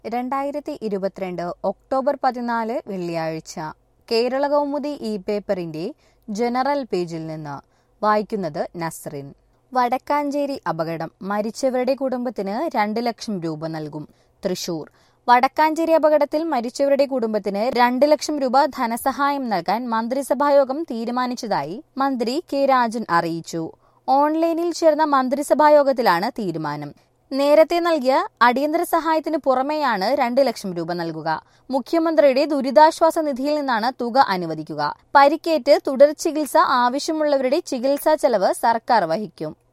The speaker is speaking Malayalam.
രണ്ടായിരത്തി ഇരുപത്തിരണ്ട് ഒക്ടോബർ പതിനാല് വെള്ളിയാഴ്ച കേരള കൗമുദി ഇ പേപ്പറിന്റെ ജനറൽ പേജിൽ നിന്ന് വായിക്കുന്നത് നസ്റിൻ വടക്കാഞ്ചേരി അപകടം മരിച്ചവരുടെ കുടുംബത്തിന് രണ്ട് ലക്ഷം രൂപ നൽകും തൃശൂർ വടക്കാഞ്ചേരി അപകടത്തിൽ മരിച്ചവരുടെ കുടുംബത്തിന് രണ്ട് ലക്ഷം രൂപ ധനസഹായം നൽകാൻ മന്ത്രിസഭായോഗം തീരുമാനിച്ചതായി മന്ത്രി കെ രാജൻ അറിയിച്ചു ഓൺലൈനിൽ ചേർന്ന മന്ത്രിസഭായോഗത്തിലാണ് തീരുമാനം നേരത്തെ നൽകിയ അടിയന്തര സഹായത്തിന് പുറമെയാണ് രണ്ട് ലക്ഷം രൂപ നൽകുക മുഖ്യമന്ത്രിയുടെ ദുരിതാശ്വാസ നിധിയിൽ നിന്നാണ് തുക അനുവദിക്കുക പരിക്കേറ്റ് തുടർ ചികിത്സ ആവശ്യമുള്ളവരുടെ ചികിത്സാ ചെലവ് സർക്കാർ വഹിക്കും